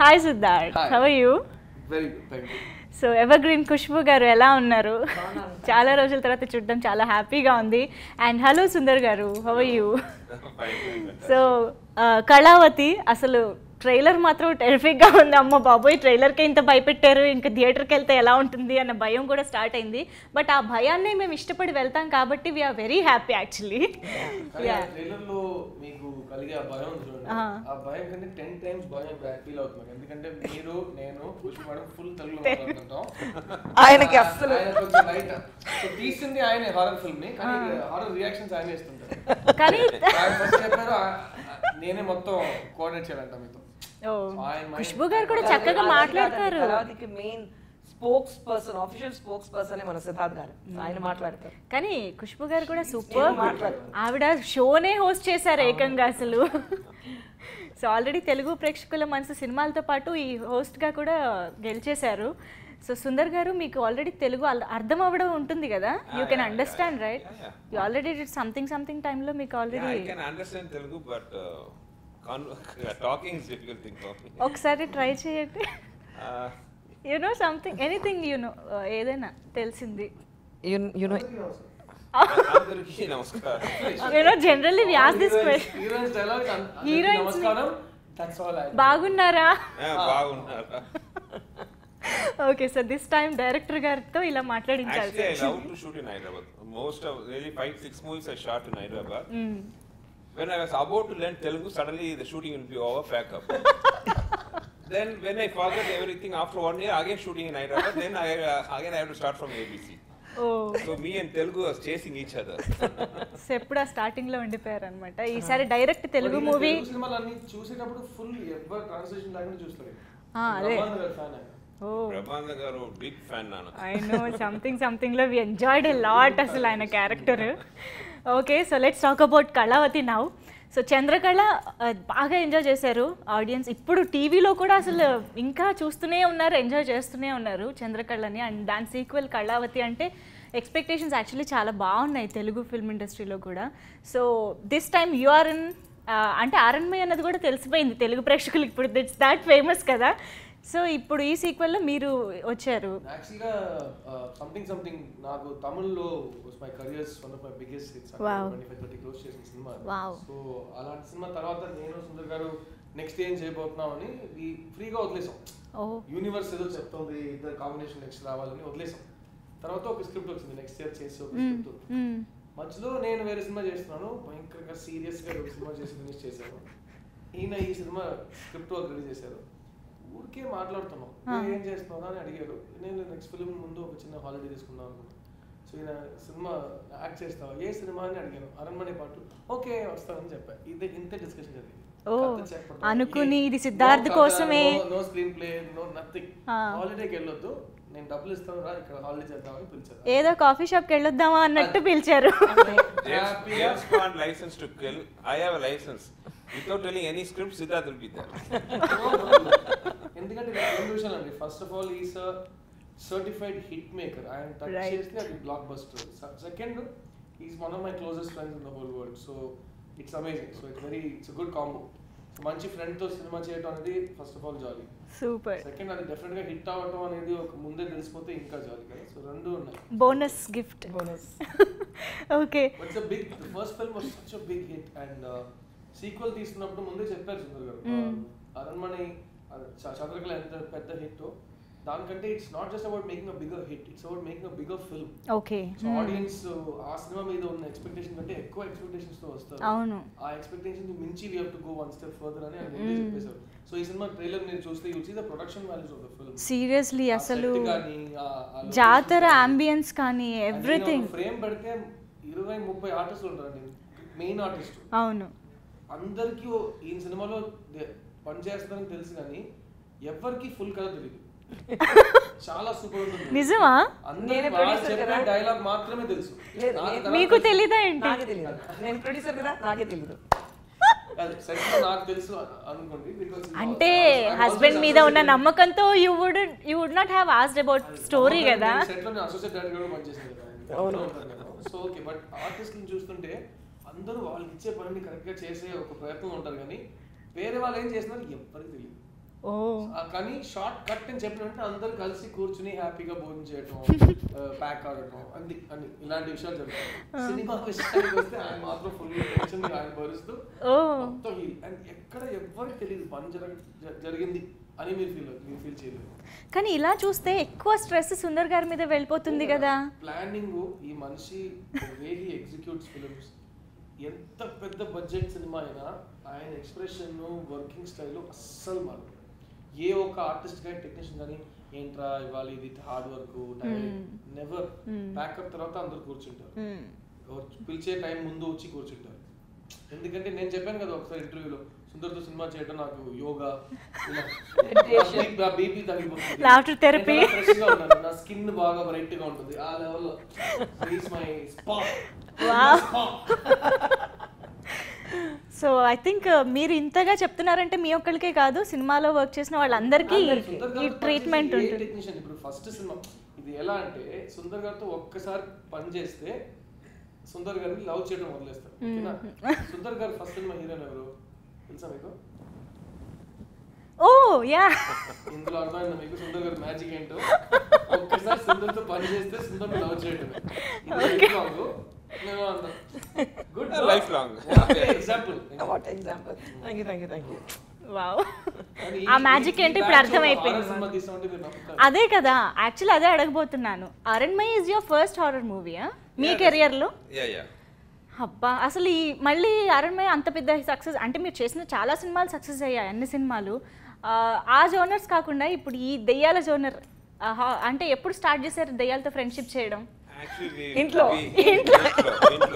Hi Siddharth Hi. How you very good thank you so evergreen Khushbu garu ఎలా ఉన్నారు చాలా రోజుల తర్వాత చూడడం చాలా హ్యాపీగా ఉంది and hello Sundar garu how you so Kalavathi అసలు ట్రైలర్ మాత్రం టెరిఫిక్గా ఉంది అమ్మ బాబోయ్ ట్రైలర్కి ఇంత భయపెట్టారు ఇంకా థియేటర్కి వెళ్తే ఎలా ఉంటుంది అన్న భయం కూడా స్టార్ట్ అయింది బట్ ఆ భయాన్ని మేము ఇష్టపడి వెళ్తాం కాబట్టి we are very happy actually yeah trailer లో మీకు కలిగే ఆ భయం ఉంది చూడండి ఆ. ఆ భయం కంటే టెన్ టైమ్స్ భయం ఫీల్ అవుతుంది ఎందుకంటే మీరు నేను ఖుషి మేడం ఫుల్ తెలుగులో మాట్లాడుతుంటాం ఆయనకి అస్సలు ఆయన కొంచెం లైట్ సో తీసింది ఆయనే హారర్ ఫిల్మ్ ని కానీ హారర్ రియాక్షన్స్ ఆయన ఇస్తుంటారు కానీ ఆయన ఫస్ట్ చెప్పారు ఆ- ఆ- నేనే మొత్తం కోఆర్డినేట్ చేయాలంట మీతో ఓ ఆయన mind- ఖుష్బు గారు కూడా చక్కగా మాట్లాడతారు కళావతికి main spokesperson official spokesperson మన సిద్ధార్థ్ గారు ఆయన మాట్లాడతారు కానీ ఖుష్బు గారు కూడా సూపర్ మాట్లాడు. ఆవిడ షోనే హోస్ట్ చేశారు ఏకంగా అసలు సో ఆల్రెడీ తెలుగు ప్రేక్షకుల మనసు సినిమాలతో పాటు ఈ హోస్ట్గా కూడా గెలిచేశారు సో సుందర్ గారు మీకు ఆల్రెడీ తెలుగు అల్- అర్థం అవ్వడం ఉంటుంది కదా you can understand right you already something something టైంలో మీకు Yeah, ఆల్రెడీ I can understand Telugu, but uh, con- talking is difficult thing for me. ఒకసారి ట్రై చేయండి Uh, you know something anything you know ఏదైనా తెలిసింది యునో అందరికీ నమస్కారం you know generally we ask this question heroines dialogue Heroines ని- నమస్కారం that's all I బాగున్నారా Yeah, బాగున్నారా okay so this time director గారితో ఇలా మాట్లాడించాల్సి Actually, I వచ్చింది. love to shoot in Hyderabad. Most of really five, six movies I shot in Hyderabad. Mm. When I was about to learn Telugu, suddenly the shooting will be over, pack up. then when I forget everything after one year, again shooting in Hyderabad, then I uh, again I have to start from ABC. ఓ So me and Telugu was chasing each other. So ఎప్పుడు ఆ starting లో ఉండిపోయారు అనమాట ఈసారి direct Telugu movie సినిమాలు అన్ని చూసేటప్పుడు ఫుల్ ఎవరు ట్రాన్స్లేషన్ లేకుండా చూస్తారు ఆ, అదే. ఫ్యాన్ ఆయన ఓ ప్రభాంద గారు బిగ్ ఫ్యాన్ నాన్న ఐ నో సంథింగ్ సంథింగ్ లో వి ఎంజాయ్డ్ ఎ లాట్ అసలు ఆయన character okay so let's talk about Kalavathi now so Chandrakala ఆ, బాగా ఎంజాయ్ చేశారు ఆడియన్స్ ఇప్పుడు టీవీలో కూడా అసలు ఇంకా చూస్తూనే ఉన్నారు ఎంజాయ్ చేస్తూనే ఉన్నారు చంద్రకళని అండ్ దాని సీక్వెల్ కళావతి అంటే ఎక్స్పెక్టేషన్స్ యాక్చువల్లీ చాలా బాగున్నాయి తెలుగు ఫిల్మ్ ఇండస్ట్రీలో కూడా so this time you are in అంటే ఆర్ఎన్మై అన్నది కూడా తెలిసిపోయింది తెలుగు ప్రేక్షకులకు ఇప్పుడు దిట్స్ దాట్ ఫేమస్ కదా సో ఇప్పుడు ఈ సీక్వెల్లో మీరు వచ్చారు యాక్చువల్గా సంథింగ్ సంథింగ్ నాకు తమిళ్లో my careers one of my biggest hits Wow. Twenty five thirty close చేసిన సినిమా Wow. సో అలాంటి సినిమా తర్వాత నేను సుందర్ గారు నెక్స్ట్ ఏం చేయబోతున్నాం అని ఫ్రీగా వదిలేసాం ఓ యూనివర్స్ ఏదో చెప్తుంది ఇద్దరు కాంబినేషన్ నెక్స్ట్ రావాలని వదిలేసాం తర్వాత ఒక స్క్రిప్ట్ వచ్చింది నెక్స్ట్ ఇయర్ చేసి ఒక స్క్రిప్ట్ మ్మ్. మధ్యలో నేను వేరే సినిమా చేస్తున్నాను భయంకరంగా సీరియస్ గా ఒక సినిమా చేసి ఫినిష్ చేశాను ఈయన ఈ సినిమా స్క్రిప్ట్ వర్క్ రెడీ చేశారు ఊరికే మాట్లాడుతున్నాం "నువ్వు ఏం చేస్తున్నావు అని అడిగారు నేను నెక్స్ట్ ఫిల్మ్ ముందు ఒక చిన్న హాలిడే తీసుకుందాం అనుకున్నాను సో ఈయన సినిమా యాక్ట్ చేస్తావా ఏ సినిమా అని అడిగాను అరణ్మణి పాటు ఓకే వస్తానని చెప్పా ఇదే ఇంతే డిస్కషన్ జరిగింది ఓ, కథ చెప్పడం. అనుకుని ఏ- ఇది సిద్ధార్థ్ no కథ, కోసమే. no- no screenplay no nothing ఆ. హాలిడేకి వెళ్ళొద్దు నేను డబ్బులు ఇస్తాను రా ఇక్కడ హాలిడే చేద్దామని పిలిచారు ఏదో కాఫీ షాప్కి వెళ్ళొద్దామా అన్నట్టు పిలిచారు James, Happy- James Bond license to kill. I have a license. Without telling any script, Siddharth will be there. ఎందుకంటే ఇక్కడ రెండు విషయాలు అండి first of all is certified hit maker ఆయన టచ్ Right. చేస్తే అది blockbuster second is one of my closest friends in the whole world so it's amazing so it's very it's good combo మంచి friend తో సినిమా చేయడం అనేది first of all jolly super second అది definite గా hit అవ్వడం అనేది ఒక ముందే తెలిసిపోతే ఇంకా జాలీ కదా సో రెండు ఉన్నాయి bonus gift bonus okay it's a big first film was such a big hit and sequel తీస్తున్నప్పుడు ముందే చెప్పారు సుందర్ గారు Mm. అరణ్మణి చంద్రకళ ఎంత పెద్ద హిట్ దానికంటే it's not just about making a bigger hit it's about making a bigger film okay so audience ఆ సినిమా మీద ఉన్న ఎక్స్పెక్టేషన్ కంటే ఎక్కువ ఎక్స్పెక్టేషన్స్ తో వస్తారు అవును ఆ ఎక్స్పెక్టేషన్ మించి we have to go one step further అని ఆయన ముందే Mm. చెప్పేశారు సో ఈ సినిమా ట్రైలర్ మీరు చూస్తే you see the production values of the film seriously అసలు కానీ జాతర అంబియన్స్ కానీ ఎవ్రీథింగ్ ఫ్రేమ్ పెడితే ఇరవై ముప్పై ఆర్టిస్టులు ఉంటారండి మెయిన్ ఆర్టిస్ట్ అవును అందరికీ ఓ- ఈ సినిమాలో దే- పనిచేస్తారని తెలుసు కానీ ఎవరికి ఫుల్ కథ తెలియదు చాలా సూపర్ ఉంటుంది నిజమా అందరికీ నేనే వాళ్ళు producer చెప్పే కదా. డైలాగ్ మాత్రమే తెలుసు లేదు, నాకు నేను- తర్వాత మీకు తెలుసు. తెలీదా ఏంటి నాకే తెలియదు నేను ప్రొడ్యూసర్ కదా నాకే తెలియదు అది set లో నాకు తెలుసు అ- అనుకోండి because అంటే I'm హస్బెండ్ always మీద ఉన్న associated- నమ్మకంతో you would you would not have asked about story అవును, కదా నేను set లో నేను associate director కూడా పనిచేశాను కదా ఆయన. అవును. పక్కనే ఉంటాను కదా. సో ఓకే బట్ ఆర్టిస్ట్ని చూస్తుంటే అందరూ వాళ్ళకి ఇచ్చే పనిని కరెక్ట్ గా చేసే ఒక ప్రయత్నం ఉంటారు కానీ వేరే వాళ్ళు ఏం చేస్తున్నారు ఎవరికి తెలియదు ఓ ఆ కానీ షార్ట్ కట్ అని చెప్పినట్టు అందరూ కలిసి కూర్చుని హ్యాపీగా భోజనం చేయటం ప్యాక్ ఆడటం అన్ని అన్ని ఇలాంటి విషయాలు జరుగుతాయి సినిమా విషయానికి వస్తే ఆయన మాత్రం ఫుల్ టెన్షన్ ఆయన భరిస్తూ ఓ మొత్తం ఈ- and ఎక్కడ ఎవ్వరికి తెలియదు పని జరగ జ- జరిగింది అని మీరు ఫీల్ మీరు ఫీల్ చేయలేదు కానీ ఇలా చూస్తే ఎక్కువ స్ట్రెస్ సుందర్ గారి మీద వెళ్ళిపోతుంది కదా ప్లానింగ్ ఈ మనిషి వే హీ ఎగ్జిక్యూట్స్ ఫిల్మ్స్ ఎంత పెద్ద బడ్జెట్ సినిమా అయినా ఆయన ఎక్స్ప్రెషన్ వర్కింగ్ స్టైల్ అస్సలు మారు ఏ ఒక్క ఆర్టిస్ట్ కానీ టెక్నీషియన్ కానీ ఏంట్రా ఇవాళ ఇది హార్డ్ వర్క్ నెవర్ ప్యాకప్ తర్వాత అందరు కూర్చుంటారు మ్మ్. వచ్చి- పిలిచే టైం ముందు వచ్చి కూర్చుంటారు ఎందుకంటే నేను చెప్పాను కదా ఒకసారి ఇంటర్వ్యూలో సుందర్తో సినిమా చేయడం నాకు యోగా బీపీ తగ్గిపోతుంది Laughter therapy. నేను fresh గా ఉన్నాను. నా స్కిన్ బాగా బ్రైట్ గా ఉంటుంది ఆ లెవెల్లో my spa so I think మీరు ఇంతగా చెప్తున్నారంటే మీ ఒక్కరికే కాదు సినిమాలో వర్క్ చేసిన వాళ్ళందరికీ ఈ ట్రీట్మెంట్ ఉంటుంది టెక్నీషియన్ ఇప్పుడు ఫస్ట్ సినిమా ఇది ఎలా అంటే సుందర్ గారితో ఒక్కసారి పని చేస్తే సుందర్ గారిని లవ్ చేయడం మొదలేస్తారు ఓకేనా సుందర్ గారు ఫస్ట్ సినిమా హీరోయిన్ ఎవరు తెలుసా మీకు ఓ యా ఇందులో అర్థమైందా మీకు సుందర్ గారి మ్యాజిక్ ఏంటో ఒక్కసారి సుందర్ తో పని చేస్తే సుందర్ లవ్ చేయడమే ఇది love song. నేను అన్నా good Lifelong. Example what example thank you thank you thank you wow ఆ మ్యాజిక్ ఏంటి ఇప్పుడు అర్థమైపోయింది సినిమా తీసామంటే మీరు నమ్ముతారు అదే కదా యాక్చువల్లీ అదే అడగబోతున్నాను Aranmanai is your first horror మూవీయా మీ కెరియర్లో Yeah, yeah. అబ్బా అసలు ఈ మళ్ళీ అరణ్మయ్ అంత పెద్ద సక్సెస్ అంటే మీరు చేసిన చాలా సినిమాలు సక్సెస్ అయ్యాయి అన్ని సినిమాలు ఆ, ఆ జోనర్స్ కాకుండా ఇప్పుడు ఈ దెయ్యాల జోనర్ అంటే ఎప్పుడు స్టార్ట్ చేశారు దెయ్యాలతో ఫ్రెండ్షిప్ చేయడం Actually, we, ఇంట్లో. we, ఇంట్లో ఇంట్లో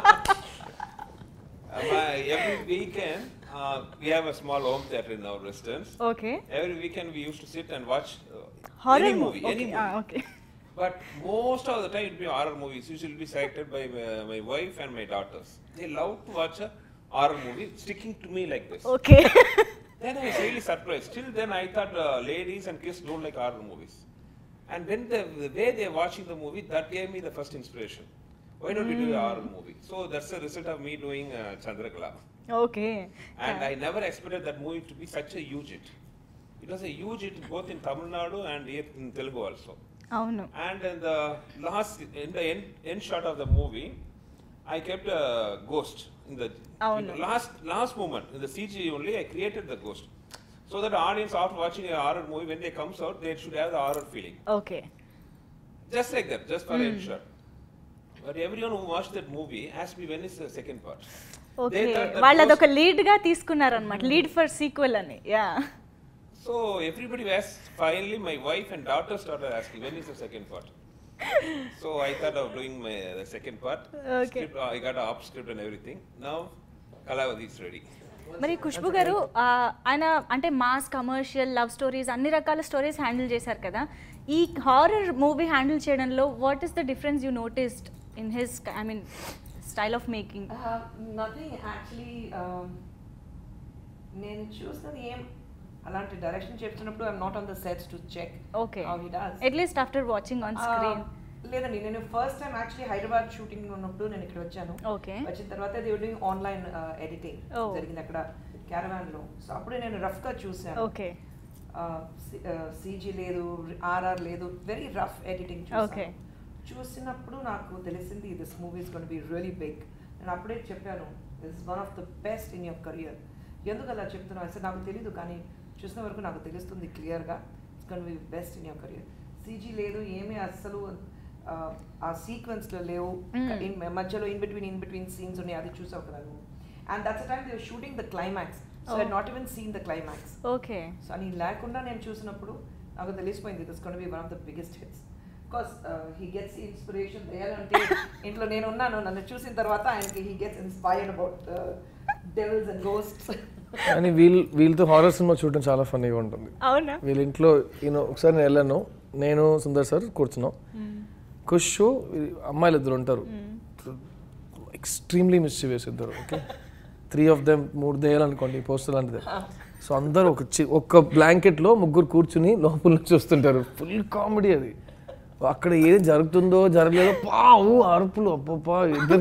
Uh, my- every weekend uh, we have a small home theater in our residence. Okay Every weekend we used to sit and watch uh, horror any movie, any movie. Okay But most of the time it will be horror movies, which will be selected by my, my wife and my daughters. They love to watch a horror movie, sticking to me like this. Okay Then I was really surprised. Till then, I thought uh, ladies and kids don't like horror movies. And then the, the way they're watching the movie, that gave me the first inspiration. Why don't we do a horror movie? So that's the result of me doing uh, Chandrakala. Okay And I never expected that movie to be such a huge hit. It was a huge hit both in Tamil Nadu and here in Telugu also. అవును And in the last, in the end, end shot of the movie, I kept a ghost in the, Oh, in the no. last last moment in the CG only. I created the ghost, so that the audience after watching a horror movie, when they comes out, they should have the horror feeling, okay just like that, just for end shot. But everyone who watched that movie asked me when is the second part. Okay thought that వాళ్ళు ghost- అదొక lead గా తీసుకున్నారనమాట lead for sequel అని yeah So everybody was finally my wife and daughter started asking when is the second part. so I thought of doing my the second part. Okay. Script, I got a up script and everything. Now Kalavati is ready. మరి ఖుష్బు గారు ఆ, ఆయన అంటే mass commercial love stories అన్ని రకాల stories handle చేశారు కదా ఈ హారర్ మూవీ హ్యాండిల్ చేయడంలో what is the difference you noticed in his I mean style of making nothing actually నేను చూసినది ఏం అలాంటి డైరెక్షన్ చెప్తున్నప్పుడు I'm not on the sets to check okay how he does at least after watching on screen లేదండి నేను first time actually Hyderabad shooting ఉన్నప్పుడు నేను ఇక్కడ వచ్చాను ఓకే వచ్చిన తర్వాత they doing online editing Oh. జరిగింది అక్కడ క్యారవాన్ లో సో అప్పుడే నేను రఫ్ గా చూసాను ఓకే సీజీ లేదు ఆర్ఆర్ లేదు వెరీ రఫ్ ఎడిటింగ్ Okay. చూసాను చూసినప్పుడు నాకు తెలిసింది this movie is gonna be really big నేను అప్పుడే చెప్పాను this one of the best in your career ఎందుకు అలా చెప్తున్నాను అసలు నాకు తెలీదు కానీ చూసిన వరకు నాకు తెలుస్తుంది క్లియర్గా it's gonna be best in your career CG లేదు ఏమీ అస్సలు ఆ, ఆ సీక్వెన్స్లో లేవు Mm. in- మధ్యలో in between in between scenes ఉన్నాయి అది చూసావు కదా నువ్వు and that's time they shooting the climax so I Oh. Not even seen the climax okay so అని లేకుండా నేను చూసినప్పుడు నాకు తెలిసిపోయింది this gonna be one of the biggest hits because he gets inspiration వేయాలంటే ఇంట్లో నేను ఉన్నాను నన్ను చూసిన తర్వాత ఆయనకి he gets inspired about devils and ghosts కానీ వీళ్ళు వీళ్ళతో హారర్ సినిమా చూడడం చాలా ఫన్నీగా ఉంటుంది అవునా వీళ్ళ ఇంట్లో ఈయన ఒకసారి నేను వెళ్ళాను నేను సుందర్ సార్ కూర్చున్నాం కుష్ అమ్మాయిలు ఇద్దరు ఉంటారు ఎక్స్ట్రీమ్లీ మిస్చివియస్ ఇద్దరు ఓకే త్రీ ఆఫ్ దెమ్ మూడు దేయాలనుకోండి పోస్టర్ లాంటిది సో అందరూ ఒక చి ఒక బ్లాంకెట్లో ముగ్గురు కూర్చుని లోపల నుంచి చూస్తుంటారు ఫుల్ కామెడీ అది అక్కడ ఏం జరుగుతుందో జరగలేదో పావు అరుపులు అప్పప్పా ఇద్దరు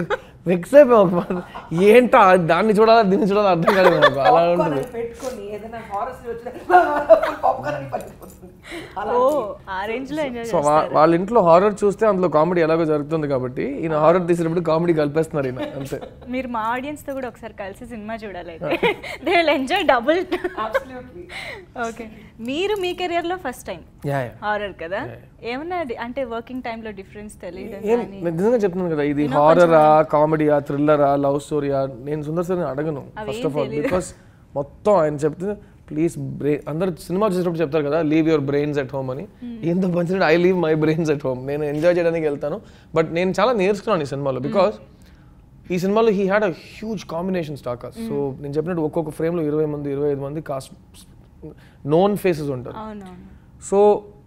వెక్స్ అయిపోయాం ఒక మాట. ఏంటో ఆ- దాన్ని చూడాలా దీన్ని చూడాలా అర్థం కాదు నాకు అలా Popcorn ఉంటుంది అని పెట్టుకొని ఏదైనా హారర్ వచ్చిన పాప్కార్న్ అని పడిపోతుంది అలా ఓ ఆ రేంజ్ లో ఎంజాయ్ సో వా- వాళ్ళ ఇంట్లో హారర్ చూస్తే అందులో కామెడీ ఎలాగో జరుగుతుంది కాబట్టి ఈయన హారర్ తీసినప్పుడు కామెడీ కలిపేస్తున్నారు ఈయన అంతే మీరు మా ఆడియన్స్ తో కూడా ఒకసారి కలిసి సినిమా చూడాలి అయితే they will enjoy double absolutely okay మీరు మీ కెరియర్ లో first time yeah yeah horror కదా ఏమన్నా డి- అంటే వర్కింగ్ టైం లో డిఫరెన్స్ తెలియదు ఏం నేను నిజంగా చెప్తున్నాను కదా ఇది హారరా కామెడీయా థ్రిల్లరా లవ్ స్టోరీయా నేను సుందర్ సార్ అడగను ఫస్ట్ ఆఫ్ ఆల్ బికాస్ మొత్తం ఆయన చెప్తే ప్లీజ్ బ్రెయిన్ అందరు సినిమా చూసేటప్పుడు చెప్తారు కదా leave your brains at home అని ఎంత పంచినట్టు I leave my brains at home నేను ఎంజాయ్ చేయడానికి వెళ్తాను బట్ నేను చాలా నేర్చుకున్నాను ఈ సినిమాలో బికాస్ ఈ సినిమాలో he had a huge combination stalkers so నేను చెప్పినట్టు ఒక్కొక్క ఫ్రేమ్లో ఇరవై మంది ఇరవై ఐదు మంది కాస్ట్ నోన్ ఫేసెస్ ఉంటారు అవునవును సో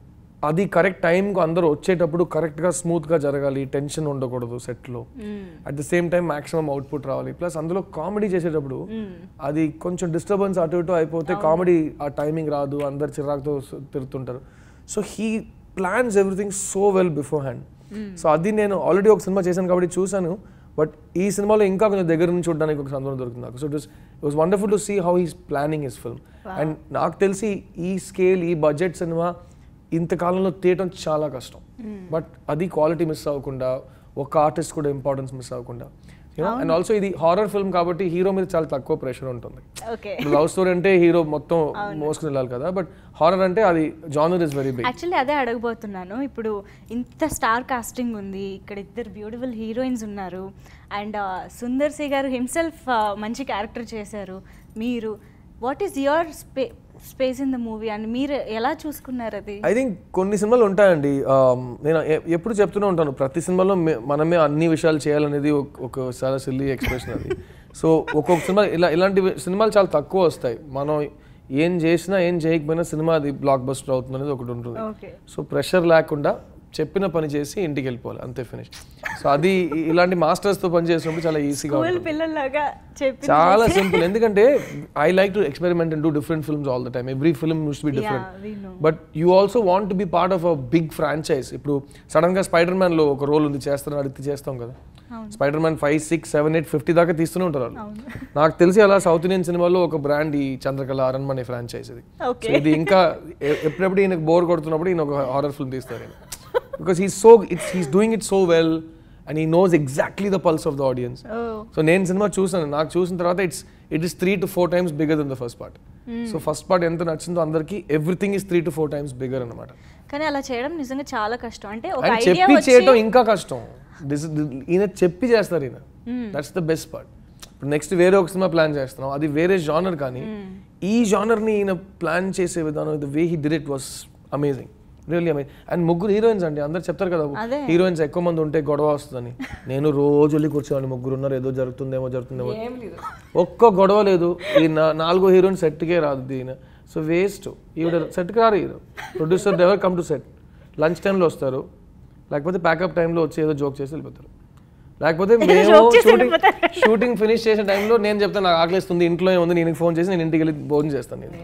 అది కరెక్ట్ టైంకు అందరూ వచ్చేటప్పుడు కరెక్ట్గా స్మూత్గా జరగాలి టెన్షన్ ఉండకూడదు సెట్లో at the same time maximum output రావాలి ప్లస్ అందులో కామెడీ చేసేటప్పుడు అది కొంచెం డిస్టర్బెన్స్ అటు ఇటు అయిపోతే కామెడీ ఆ టైమింగ్ రాదు అందరు చిరాకుతో స- తిరుగుతుంటారు so he plans everything so well beforehand so అది నేను ఆల్రెడీ ఒక సినిమా చేశాను కాబట్టి చూశాను బట్ ఈ సినిమాలో ఇంకా కొంచెం దగ్గర నుంచి చూడడానికి ఒక సందర్భం దొరుకుతుంది నాకు so it was it was wonderful to see how he's planning his film and నాకు తెలిసి ఈ స్కేల్ ఈ బడ్జెట్ సినిమా ఇంతకాలంలో తీయటం చాలా కష్టం బట్ అది క్వాలిటీ మిస్ అవ్వకుండా ఒక ఆర్టిస్ట్ కూడా ఇంపార్టెన్స్ మిస్ అవ్వకుండా అండ్ ఆల్సో ఇది హారర్ ఫిల్మ్ కాబట్టి హీరో మీద చాలా తక్కువ ప్రెషర్ ఉంటుంది ఓకే లవ్ స్టోరీ అంటే హీరో మొత్తం మోసుకుని వెళ్ళాలి కదా బట్ హారర్ అంటే అది genre is very big actually అదే అడగబోతున్నాను ఇప్పుడు ఇంత స్టార్ కాస్టింగ్ ఉంది ఇక్కడ ఇద్దరు బ్యూటిఫుల్ హీరోయిన్స్ ఉన్నారు and Sundar C garu himself మంచి క్యారెక్టర్ చేశారు మీరు వాట్ ఈస్ యువర్ స్పే space in the movie and మీరు ఎలా చూసుకున్నారు అది ఐ థింక్ కొన్ని సినిమాలు ఉంటాయండి um, నేను ఎ- ఎప్పుడు చెప్తూనే ఉంటాను ప్రతి సినిమాలో మే- మనమే అన్ని విషయాలు చేయాలనేది ఒక- ఒక చాలా సిల్లీ ఎక్స్ప్రెషన్ అది సో ఒక్కొక్క సినిమా ఇలా ఇలాంటి సినిమాలు చాలా తక్కువ వస్తాయి మనం ఏం చేసినా ఏం చేయకపోయినా సినిమా అది బ్లాక్ బస్టర్ అవుతుంది అనేది ఒకటి ఉంటుంది ఓకే సో ప్రెషర్ లేకుండా చెప్పిన పని చేసి ఇంటికి వెళ్ళిపోవాలి అంతే ఫినిష్ సో అది ఇ- ఇలాంటి మాస్టర్స్తో పని చేసినప్పుడు చాలా ఈజీగా స్కూల్ ఉంటుంది పిల్లల్లాగా చెప్పి చాలా సింపుల్ ఎందుకంటే I like to experiment and do different films all the time every film use be different we know. But you also want to be part of a big franchise ఇప్పుడు sudden గా Spider Man లో ఒక role ఉంది చేస్తారని అడిగితే చేస్తాం కదా Spider Man five six seven eight fifty దాకా తీస్తూనే ఉంటారు వాళ్ళు నాకు తెలిసి అలా సౌత్ ఇండియన్ సినిమాలో ఒక బ్రాండ్ ఈ చంద్రకళ అరణ్మనే ఫ్రాంచైజ్ ఇది Okay. So ఇది ఇంకా ఎ- ఎప్పుడెప్పుడు ఈయనకు బోర్ కొడుతున్నప్పుడు ఈయన ఒక హారర్ ఫిల్మ్ తీస్తారు ఈయన because he so it's he's doing it so well and he knows exactly the pulse of the audience oh so నేను సినిమా చూసాను నాకు చూసిన తర్వాత it's it is three to four times bigger than the first part so first part ఎంత నచ్చిందో అందరికి everything is three to four times bigger అనమాట కానీ అలా చేయడం నిజంగా చాలా కష్టం అంటే ఒక అండ్ ఐడియా చెప్పి చేయటం వచ్చి ఇంకా కష్టం This- ఈయన చెప్పి చేస్తారు ఈయన దట్స్ ద బెస్ట్ పార్ట్ ఇప్పుడు నెక్స్ట్ వేరే ఒక సినిమా ప్లాన్ చేస్తున్నాం అది వేరే జానర్ కానీ ఈ genre ని ఈయన ప్లాన్ చేసే విధానం the way he did it was amazing really amazing and ముగ్గురు హీరోయిన్స్ అండి అందరు చెప్తారు కదా అదే. హీరోయిన్స్ ఎక్కువ మంది ఉంటే గొడవ వస్తుందని నేను రోజు వెళ్ళి కూర్చోవాలి ముగ్గురు ఉన్నారు ఏదో జరుగుతుందేమో జరుగుతుందేమో ఏం లేదు ఒక్క గొడవ లేదు ఈ నా- నాలుగో హీరోయిన్ సెట్కే రాదు దీని సో వేస్ట్ ఈవిడ సెట్కి రారు hero producer ever come to set lunch టైంలో వస్తారు లేకపోతే ప్యాకప్ టైంలో వచ్చి ఏదో జోక్ చేసి వెళ్ళిపోతారు లేకపోతే మేము joke చేసి షూటింగ్ వెళ్ళిపోతారు. షూటింగ్ ఫినిష్ చేసే టైంలో నేను చెప్తాను నాకు ఆకలిస్తుంది ఇంట్లో ఏముంది నేను ఫోన్ చేసి నేను ఇంటికి వెళ్ళి భోజనం చేస్తాను నేను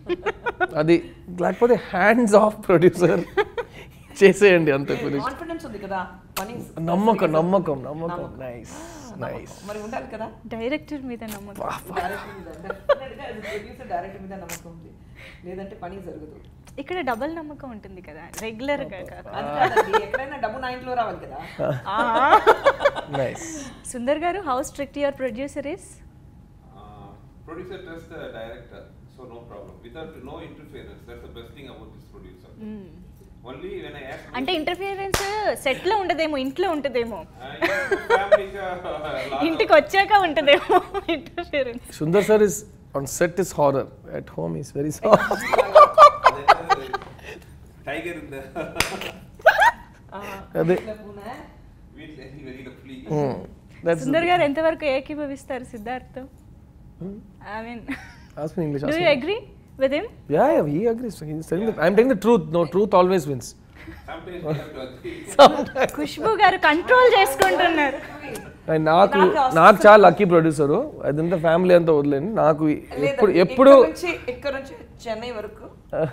అది లేకపోతే హ్యాండ్స్ ఆఫ్ ప్రొడ్యూసర్ చేసేయండి అంతే ఫినిష్ కాన్ఫిడెన్స్ ఉంది కదా పని నమ్మకం నమ్మకం నమ్మకం నైస్ నైస్ మరి ఉండాలి కదా డైరెక్టర్ మీద నమ్మకం డైరెక్టర్ మీద ప్రొడ్యూసర్ డైరెక్టర్ మీద నమ్మకం ఉంది లేదంటే పని జరగదు ఇక్కడ డబుల్ నమ్మకం ఉంటుంది కదా రెగ్యులర్ గా కాక అది కాదండి ఎక్కడైనా డబ్బు నా ఇంట్లో రావాలి కదా nice Sundar garu how strict your producer is Uh, producer trusts the director, so no problem. Without no interference, that's the best thing about this producer. Only when I ask. అంటే ఇంటర్ఫియరెన్స్ సెట్ లో ఉండదేమో ఇంట్లో ఉంటదేమో Uh, yeah, family ka, lot ఇంటికి వచ్చాక ఉంటదేమో interference Sundar sir is on set is horror at home is very soft of- tiger in the అదే వీటిలో very flea that's Sundar garu ఎంతవరకు ఏకీభవిస్తారు Siddharth I mean ask me English do you agree with him ya ya he agrees he's telling the I am telling the truth no truth always wins sometimes we have to agree. Khushbu garu control చేసుకుంటున్నారు and నాకు నాకు చాలా lucky producer అదంతా family అంతా వదిలేండి నాకు ఎప్పుడు ఎప్పుడు నుంచి ఇక్కడ నుంచి చెన్నై వరకు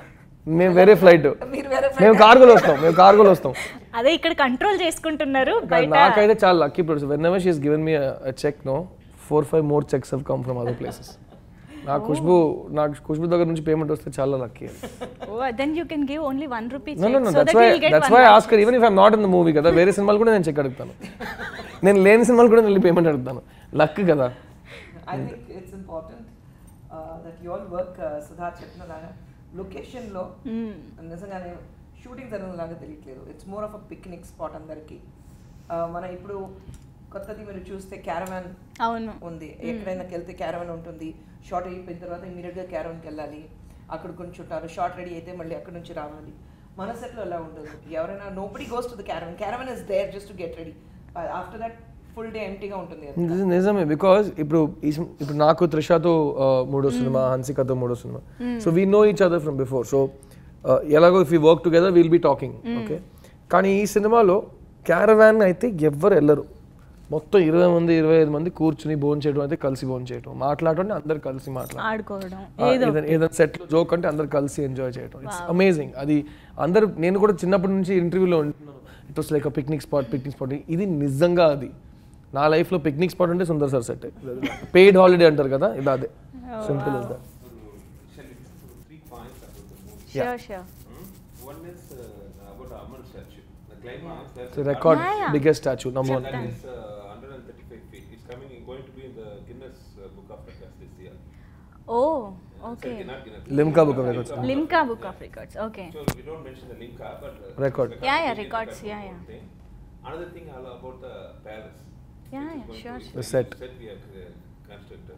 మేము వేరే ఫ్లైట్ మీరు వేరే మేము కార్గోలో వస్తాం మేము కార్గోలో వస్తాం అదే ఇక్కడ కంట్రోల్ చేసుకుంటున్నారు బయట నాకైతే చాలా lucky producer whenever she's given me cheque no four five more cheques have come from other places నా ఖుష్బు నాకు ఖుష్బు దగ్గర నుంచి పేమెంట్ వస్తే చాలా lucky oh then you can give only one rupee no no so that's that why will get that's why Oscar even if I'm not in the movie కదా వేరే సినిమాలు కూడా నేను చెక్ అడుగుతాను నేను లేని సినిమాలు కూడా వెళ్ళి పేమెంట్ అడుగుతాను లక్ కదా I think it's important that you all work Sudha చెప్పినలాగా లొకేషన్లో నిజంగానే షూటింగ్ జరగలాగా తెలియట్లేదు it's more of a picnic spot అందరికి మన ఇప్పుడు కొత్తది మీరు చూస్తే క్యారవాన్ అవును ఉంది ఎక్కడైనా వెళ్తే క్యారవన్ ఉంటుంది షార్ట్ అయిపోయిన తర్వాత ఇమీడియట్గా క్యారవన్కి వెళ్ళాలి అక్కడ కొంచెం చుట్టారు షార్ట్ రెడీ అయితే మళ్ళీ అక్కడ నుంచి రావాలి మన సెట్లో అలా ఉండదు ఎవరైనా nobody goes to the caravan caravan is there just to get ready after that full day ఎంటీగా ఉంటుంది అది. నిజ- నిజమే బికాజ్ ఇప్పుడు ఈ సిన్- ఇప్పుడు నాకు త్రిషాతో ఆ, మూడో సినిమా హన్సికతో మూడో సినిమా so we know each other from before so ఎలాగో if you work together will be talking okay కానీ ఈ సినిమాలో క్యారవాన్ అయితే ఎవ్వరు వెళ్ళరు మొత్తం ఇరవై మంది ఇరవై ఐదు మంది కూర్చుని భోజనం చేయడం అయితే కలిసి భోజనం చేయడం మాట్లాడటం అంటే అందరు కలిసి మాట్లాడడం ఆడుకోవడం ఆ, ఏదైనా ఏదైనా సెట్ జోక్ అంటే అందరు కలిసి ఎంజాయ్ చేయడం ఇట్స్ అమేజింగ్ అది అందరు నేను కూడా చిన్నప్పటి నుంచి ఇంటర్వ్యూలో ఉంటున్నాను it was like picnic spot picnic spot ఇది నిజంగా అది నా లైఫ్లో పిక్నిక్ స్పాట్ అంటే Sundar sir set paid holiday అంటారు కదా ఇది అదే simple is that Shall we discuss three points about the movie? Sure sure Hmm? One is uh, about Amal statue. The climax. That's record Yeah, yeah. Biggest statue number one That is uh, 135 feet. It's coming, going to be in the Guinness uh, Book of Records this year. Oh Uh, okay sorry, not Guinness. Limca Book of Records. Limca book of records okay So we don't mention the Limca, but uh, Record. it's the Yeah, yeah, Indian records, record yeah, book yeah. thing. Another thing all about the palace. Yeah, which is yeah, going sure, to be The very set. Set we have uh, constructed.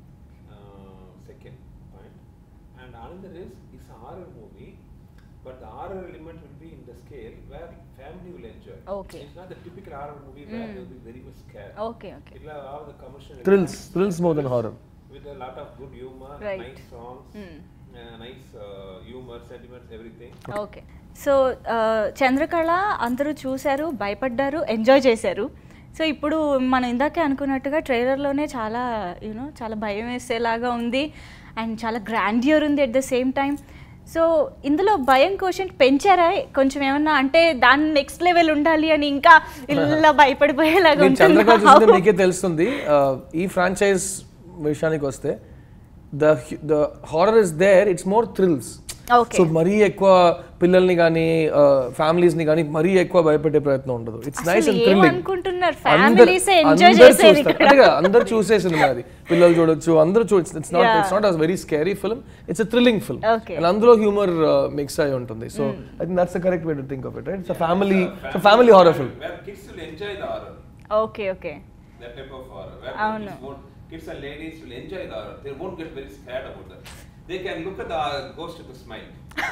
Uh, second point. And another is, it's a horror movie, but the horror element will be in the scale where family will enjoy. Okay. It's not the typical horror movie where they'll be very much scared. Okay okay It'll have all the commercial thrills elements, thrills more than horror with a lot of good humor, Right. nice songs, Mm. uh, nice uh, humor, sentiments, everything. Okay so Chandrakala అందరూ చూశారు భయపడ్డారు enjoy చేశారు so ఇప్పుడు మనం ఇందాకే అనుకున్నట్టుగా ట్రైలర్లోనే చాలా you know చాలా భయం వేసేలాగా ఉంది అండ్ చాలా గ్రాండియర్ ఉంది at the same time so ఇందులో భయం క్వశ్చన్ పెంచారా కొంచెం ఏమన్నా అంటే దాని నెక్స్ట్ లెవెల్ ఉండాలి అని ఇంకా ఇలా భయపడిపోయేలాగా నేను చంద్రకళ చూస్తే ఉంటుంది మీకే తెలుస్తుంది ఆ, ఈ ఫ్రాంచైజ్ విషయానికి వస్తే the the horror is there it's more thrills okay so మరీ ఎక్కువ పిల్లల్ని కానీ ఫ్యామిలీస్ ని కానీ మరీ ఎక్కువ భయపెట్టే ప్రయత్నం ఉండదు ఇట్స్ నైస్ అసలు అండ్ థ్రిల్లింగ్ ఏమనుకుంటున్నారు ఫ్యామిలీస్ ఎంజాయ్ చేసేది ఇక్కడ అందరు చూసే సినిమా అది పిల్లలు చూడొచ్చు అందరూ చూడొచ్చు it's not it's not a very scary film it's a thrilling film Okay. And అందులో హ్యూమర్ మిక్స్ అయి ఉంటుంది so I think that's the correct way to think of it right it's a family family horror film Where kids will enjoy the horror. Okay okay That type of horror. Where అవును. kids, won't, kids and ladies will enjoy the horror. They won't get very scared about that. They can look at the ghost with a smile.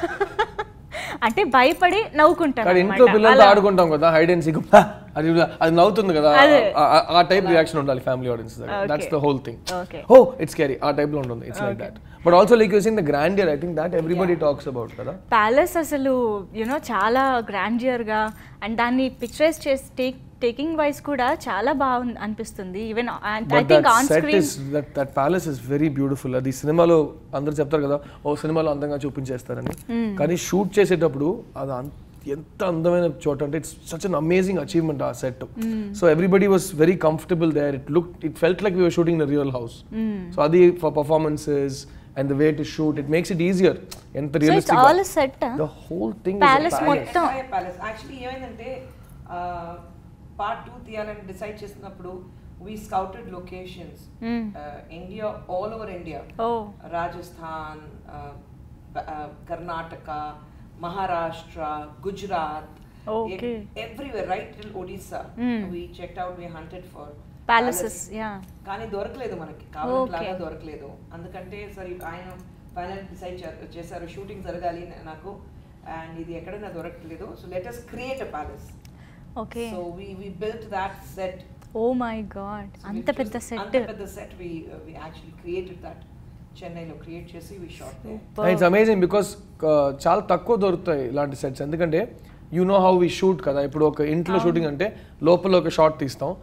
అంటే భయపడి నవ్వుకుంటారు కానీ అన్నమాట. ఇంట్లో పిల్లలతో అలా. ఆడుకుంటాం కదా హైడ్ అండ్ సీక్ అది అది నవ్వుతుంది కదా అదే. ఆ- ఆ- ఆ టైప్ రియాక్షన్ ఉండాలి family audience Okay. That's the whole thing Okay. Oh it's carry ఆ టైప్ లో ఉంటుంది it's like that but also like using the grandeur I think that everybody talks about కదా ప్యాలెస్ అసలు యునో చాలా గ్రాండియర్గా and దాన్ని picturise చేసి take taking wise కూడా చాలా బాగుంది అనిపిస్తుంది even I but think that on set screen is that that palace is very beautiful అది సినిమాలో అందరు చెప్తారు కదా ఓ సినిమాలో అందంగా చూపించేస్తారని కానీ షూట్ చేసేటప్పుడు అది అన్- ఎంత అందమైన చోట అంటే it's such an amazing achievement ఆ set so everybody was very comfortable there it look it felt like you're shooting the real house so అది for performances and the way to shoot it makes it easier ఎంత so it's realistic all set the whole thing Palace మొత్తం. Palace actually ఏమైందంటే part two తీయాలని decide చేసినప్పుడు we scouted locations India all over India oh Rajasthan Karnataka Maharashtra Gujarat Okay. Everywhere right till Odisha we check out we hunted for palaces ya కానీ దొరకలేదు మనకి Okay. కావాలంటే దొరకలేదు అందుకంటే సరే ఆయన ఫైనల్ డిసైడ్ చేశారు షూటింగ్ జరగాలి నా- నాకు అండ్ ఇది ఎక్కడైనా దొరకట్లేదు so let us create a palace okay so we we built that set oh my god అంత పెద్ద అంత సెట్ పెద్ద set we we actually created that చెన్నైలో క్రియేట్ చేసి we shot they it's amazing because చాలా తక్కువ దొరుకుతాయి ఇలాంటి సెట్స్ ఎందుకంటే you know how we shoot కదా ఇప్పుడు ఒక ఇంట్లో షూటింగ్ అంటే లోపల ఒక షాట్ తీస్తాం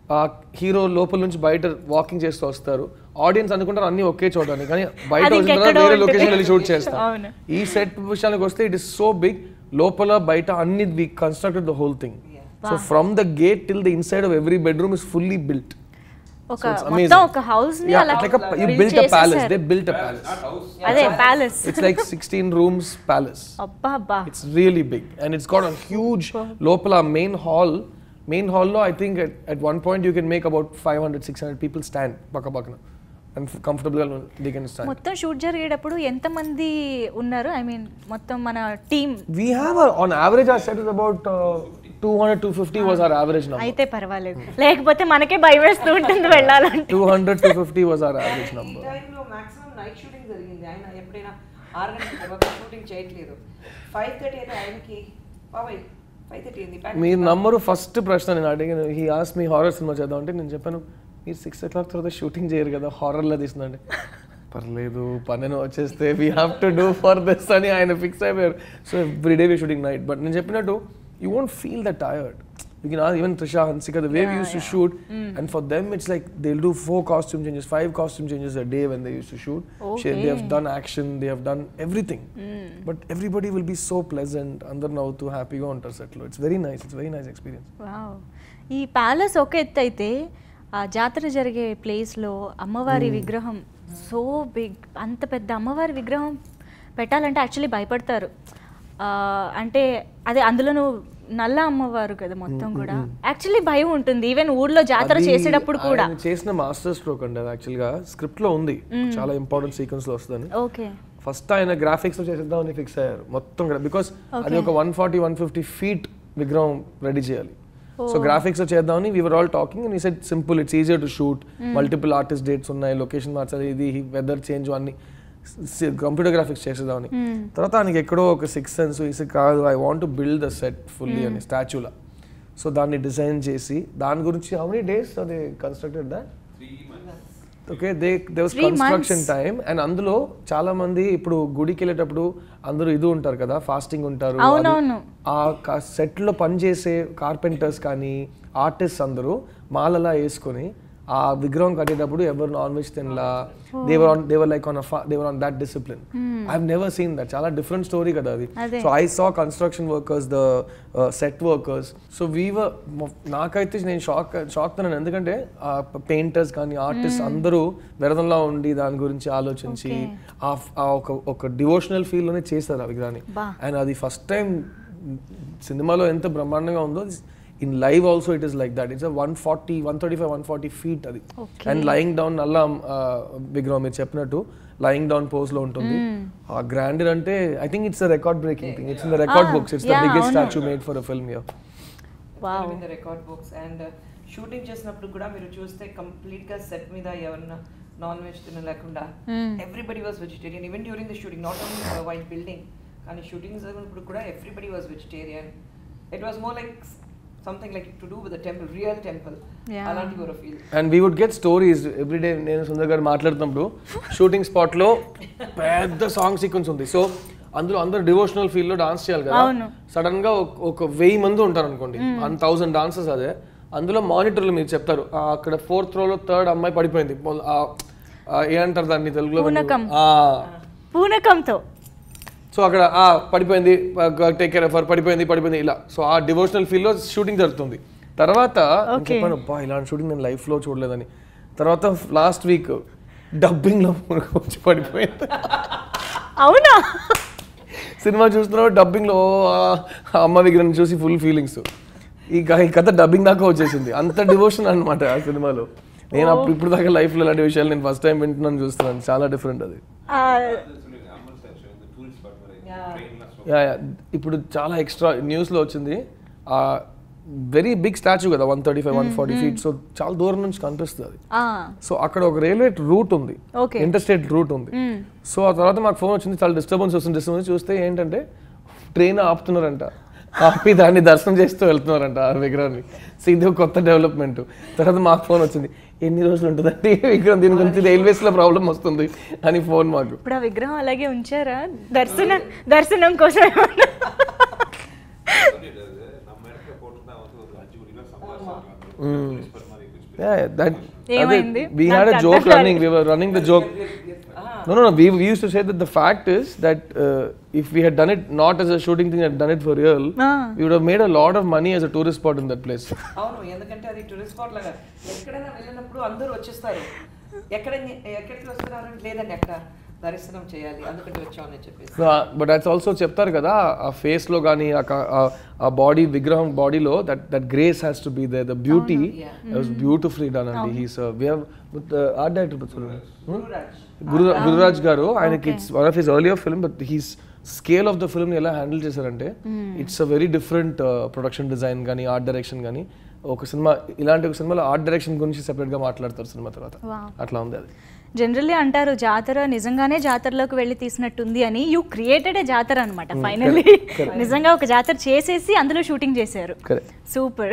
ఆ హీరో లోపల నుంచి బయట వాకింగ్ చేస్తూ వస్తారు ఆడియన్స్ అనుకుంటారు అన్ని ఒకే చోట అని కానీ బయట అది వచ్చిన తర్వాత ఇంకెక్కడో వేరే ఉంటుంది. లొకేషన్ వెళ్ళి షూట్ చేస్తారు అవును. ఈ సెట్ విషయానికి వస్తే ఇట్ ఇస్ సో బిగ్ లోపల బయట అన్ని we constructed the whole thing so from the gate till the inside of every bedroom is fully built ఒక So it's మొత్తం amazing. ఒక హౌస్ ని Yeah, అలా like a, you build built a palace. చేసేసారు. They built a palace. Not house. అదే palace It's like 16 rooms palace. అబ్బా అబ్బా It's really big and it's got a huge Lopala main hall. Main hall no, I think at, at one point you can make about 500, 600 people stand paka pakana and f- comfortably they can stand. మొత్తం షూట్ జరిగేటప్పుడు ఎంత మంది ఉన్నారు I mean మొత్తం మన team We have a, on average our set is about uh, 200, 250 was our average number. అయితే పర్వాలేదు లేకపోతే మనకే భయం వేస్తూ ఉంటుంది వెళ్ళాలంటే 200, 250 was our average ఈ number. టైంలో మాక్సిమం నైట్ షూటింగ్ జరిగింది ఆయన ఎప్పుడైనా ఆరు గంటల తర్వాత షూటింగ్ చేయట్లేదు ఫైవ్ థర్టీ అయితే ఆయనకి బాబాయ్ ఫైవ్ థర్టీ అయింది pack మీ చేసుకో. నంబరు ఫస్ట్ ప్రశ్న నేను అడిగాను హీ ఆస్ మీ హారర్ సినిమా చేద్దాం అంటే నేను చెప్పాను మీరు సిక్స్ ఓ క్లాక్ తర్వాత షూటింగ్ చేయరు కదా హారర్లో తీస్తుందండి పర్లేదు పన్నెండు వచ్చేస్తే we have to do for this అని ఆయన ఫిక్స్ అయిపోయారు so every day we shooting night but నేను చెప్పినట్టు you won't feel the tired you can even Trisha Hansika the way we use to shoot and for them it's like they do four costume changes five costume changes a day when they use to shoot they have done action they have done everything but everybody will be so pleasant అందరు నవ్వుతూ హ్యాపీగా ఉంటారు సెట్లో it's very nice it's very nice experience wow ఈ palace ఒక ఎత్తు అయితే ఆ జాతర జరిగే ప్లేస్లో అమ్మవారి విగ్రహం సో బిగ్ అంత పెద్ద అమ్మవారి విగ్రహం పెట్టాలంటే యాక్చువల్లీ భయపడతారు ఆ, అంటే అదే అందులోనూ నల్ల అమ్మవారు కదా మొత్తం కూడా యాక్చువల్లీ భయం ఉంటుంది ఈవెన్ ఊర్లో జాతర అది చేసేటప్పుడు కూడా ఆయన చేసిన మాస్టర్ స్ట్రోక్ అండి అది యాక్చువల్గా స్క్రిప్ట్ లో ఉంది చాలా ఇంపార్టెంట్ సీక్వెన్స్ లో వస్తుందని ఓకే ఫస్ట్ ఆయన గ్రాఫిక్స్ లో చేసేద్దామని ఫిక్స్ అయ్యారు మొత్తం బికాస్ అది ఒక one forty one fifty feet విగ్రహం రెడీ చేయాలి సో గ్రాఫిక్స్ లో చేద్దామని వీఆర్ ఆల్ టాకింగ్ అండ్ ఈ set simple it's easier to shoot multiple artist dates ఉన్నాయి లొకేషన్ మార్చాలి ఇది వెదర్ చేంజ్ అన్ని కంప్యూటర్ గ్రాఫిక్స్ చేసేదామని తర్వాత ఆయనకి ఎక్కడో ఒక సిక్స్ సెన్స్ ఇస్ కాదు I want to build the set fully అని స్టాచ్యూలా సో దాన్ని డిజైన్ చేసి దాని గురించి హౌ మెనీ డేస్ అది constructed that okay they they was Three construction months. Time and అందులో చాలా మంది ఇప్పుడు గుడికి వెళ్ళేటప్పుడు అందరూ ఇది ఉంటారు కదా ఫాస్టింగ్ ఉంటారు అవునవును. అది- ఆ సెట్ లో పనిచేసే కార్పెంటర్స్ కానీ ఆర్టిస్ట్ అందరూ మాలలా వేసుకొని ఆ విగ్రహం కట్టేటప్పుడు ఎవరు నాన్ వెజ్ తినలా they were on they were like on they were on that discipline I never seen that చాలా డిఫరెంట్ స్టోరీ కదా అది అదే. So I saw construction workers the set workers so వీవర్ నాకైతే నేను షాక్ షాక్ తన్నాను ఎందుకంటే పెయింటర్స్ కానీ ఆర్టిస్ట్ అందరూ వెరదంలో ఉండి దాని గురించి ఆలోచించి ఆ ఆ ఒక ఒక డివోషనల్ ఫీల్ లోనే చేశారు ఆ విగ్రహాన్ని బా. అండ్ అది ఫస్ట్ టైం సినిమాలో ఎంత బ్రహ్మాండంగా ఉందో in live also it is like that it's one forty one thirty five one forty feet అది Okay. అండ్ లయింగ్ డౌన్ నల్ల విగ్రహం మీరు చెప్పినట్టు లయింగ్ డౌన్ పోజ్ లో ఉంటుంది ఆ గ్రాండర్ అంటే I think it's record breaking thing it's in the record Ah, books it's the yeah, biggest అవును. Statue made for a film year wow in the record books and shooting చేసినప్పుడు కూడా మీరు చూస్తే complete గా set మీద ఎవరన్నా non veg తినలేకుండా everybody was vegetarian even during the shooting not only white building కానీ షూటింగ్ జరిగినప్పుడు కూడా everybody was vegetarian it was more like something like to do with temple real temple Yeah. అలాంటి ఒక feel and we would get stories everyday నేను సుందర్ గారు మాట్లాడుతున్నప్పుడు shooting spot లో పెద్ద సాంగ్ సీక్వెన్స్ ఉంది సో అందులో అందరు డివోషనల్ ఫీల్ లో డాన్స్ చేయాలి కదా అవును. సడన్ గా ఒక- ఒక వెయ్యి మంది ఉంటారు అనుకోండి వన్ థౌసండ్ డాన్సర్స్ అదే అందులో మానిటర్లు మీరు చెప్తారు ఆ, అక్కడ ఫోర్త్ రోలో థర్డ్ అమ్మాయి పడిపోయింది మొ- ఆ, ఆ, ఏమంటారు దాన్ని తెలుగులో పూనకం. ఆ, పూనకంతో సో అక్కడ ఆ పడిపోయింది టేక్ కేర్ ఆఫ్ పడిపోయింది పడిపోయింది ఇలా సో ఆ డివోషనల్ ఫీల్ లో షూటింగ్ జరుగుతుంది తర్వాత నేను Okay. చెప్పాను అబ్బా ఇలాంటి షూటింగ్ నేను లైఫ్ లో చూడలేదని తర్వాత లాస్ట్ వీక్ డబ్బింగ్ లో వచ్చి పడిపోయింది అవునా సినిమా చూస్తున్నావు డబ్బింగ్ లో ఆ అమ్మ విగ్రహం చూసి ఫుల్ ఫీలింగ్స్ ఈ క- ఈ కథ డబ్బింగ్ దాకా వచ్చేసింది అంత డివోషన్ అన్నమాట ఆ సినిమాలో నేను అప్పుడు ఇప్పుడు దాకా లైఫ్ లో ఇలాంటి విషయాలు నేను ఫస్ట్ టైం వింటున్నాను చూస్తున్నాను చాలా డిఫరెంట్ అది ఆ, యా యా ఇప్పుడు చాలా ఎక్స్ట్రా న్యూస్లో వచ్చింది ఆ వెరీ బిగ్ స్టాచ్యూ కదా one thirty five one forty feet so చాలా దూరం నుంచి కనిపిస్తుంది అది ఆ, సో అక్కడ ఒక రైల్వే రూట్ ఉంది Okay. ఇంటర్స్టేట్ రూట్ ఉంది సో ఆ తర్వాత మాకు ఫోన్ వచ్చింది చాలా డిస్టర్బెన్స్ వస్తుంది డిస్టర్బెన్స్ చూస్తే ఏంటంటే ట్రైన్ ఆపుతున్నారంట ఆపి దాన్ని దర్శనం చేస్తూ వెళ్తున్నారంట ఆ విగ్రహాన్ని సో ఇది ఒక కొత్త డెవలప్మెంట్ తర్వాత మాకు ఫోన్ వచ్చింది ఎన్ని రోజులు ఉంటుందంటే ఈ విగ్రహం దీని గురించి రైల్వేస్ లో ప్రాబ్లం వస్తుంది అని ఫోన్ మాకు ఇప్పుడు ఆ విగ్రహం అలాగే ఉంచారా దర్శనం దర్శనం కోసం ఏమన్నా? நம்ம இடத்துல போட்டுதான் வந்து ஒரு அஞ்சு கோடி ரூபாய் சம்பாதிச்சிருக்கலாம் Yeah, that ఏమైంది? we నాకు had a అర్థం joke కాలేదు. running. We were running the joke. No, no, no. We, we used to say that the fact is that uh, if we had done it not as a shooting thing, had done it for real, Ah. we would have made a lot of money as a tourist spot in that place. అవును ఎందుకంటే అది tourist spot లాగా ఎక్కడైనా వెళ్ళినప్పుడు అందరూ వచ్చేస్తారు ఎక్కడ ఎక్కడికి వస్తున్నారు లేదండి ఎక్కడ దర్శనం చేయాలి అందుకంటే వచ్చామని చెప్పేసి No, uh, but that's also చెప్తారు కదా ఆ ఫేస్ లో కానీ ఆ బాడీ విగ్రహం బాడీలో that that grace has to be they the beauty was beautifully done అండి he's we have art director Gururaj Guru Gururaj garu ఆయనకి it's one of his earlier film but he's scale of the film ఎలా handle చేశారంటే it's a very different production design కానీ art direction కానీ ఒక cinema ఇలాంటి ఒక సినిమాలో ఆర్ట్ డైరెక్షన్ గురించి separate గా మాట్లాడతారు సినిమా తర్వాత Wow. అట్లా ఉంది అది జనరల్లీ అంటారు జాతర నిజంగానే జాతరలోకి వెళ్ళి తీసినట్టుంది అని యూ క్రియేటెడ్ ఏ జాతర అనమాట ఫైనల్లీ నిజంగా ఒక జాతర చేసేసి అందులో షూటింగ్ చేశారు correct super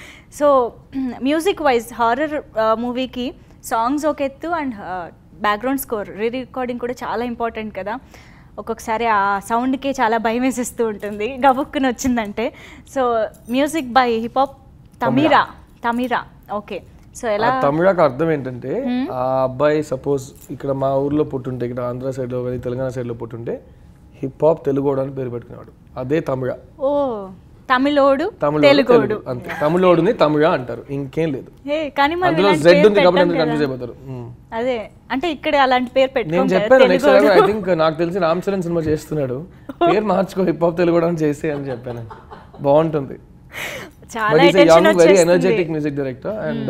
so music wise horror మూవీకి సాంగ్స్ ఒక ఎత్తు and background score re recording కూడా చాలా ఇంపార్టెంట్ కదా ఒక్కొక్కసారి ఆ సౌండ్కి చాలా భయం వేసేస్తూ ఉంటుంది గబుక్కుని వచ్చిందంటే so music by hip hop Tamizha Tamizha okay so ఎలా ఆ తమిళకు అర్థం ఏంటంటే ఆ అబ్బాయి సపోజ్ ఇక్కడ మా ఊర్లో పుట్టుంటే ఇక్కడ ఆంధ్ర side లో కానీ తెలంగాణ side లో పుట్టుంటే హిప్ హాప్ తెలుగోడు అని పేరు పెట్టుకున్నాడు అదే తమిళ ఓ తమిళోడు తమిళోడు తెలుగోడు తెలుగు అంతే తమిళోడుని తమిళ అంటారు ఇంకేం లేదు హే కానీ మనం అందులో ఇలాంటి జెడ్ పేరు ఉంది కాబట్టి పెట్టం కన్ఫ్యూజ్ కదా. అయిపోతారు మ్మ్. అదే అంటే ఇక్కడ అలాంటి పేరు నేను పెట్టుకోం కదా, చెప్పాను నెక్స్ట్ తెలుగోడు. ఐ థింక్ నాకు తెలిసి రామ్ చరణ్ సినిమా చేస్తున్నాడు పేరు మార్చుకో హిప్ హాప్ తెలుగు అని చేసే అని చెప్పాను బాగుంటుంది చాలా attention యంగ్ వెరీ వచ్చేస్తుంది. ఎనర్జెటిక్ మ్యూజిక్ డైరెక్టర్ అండ్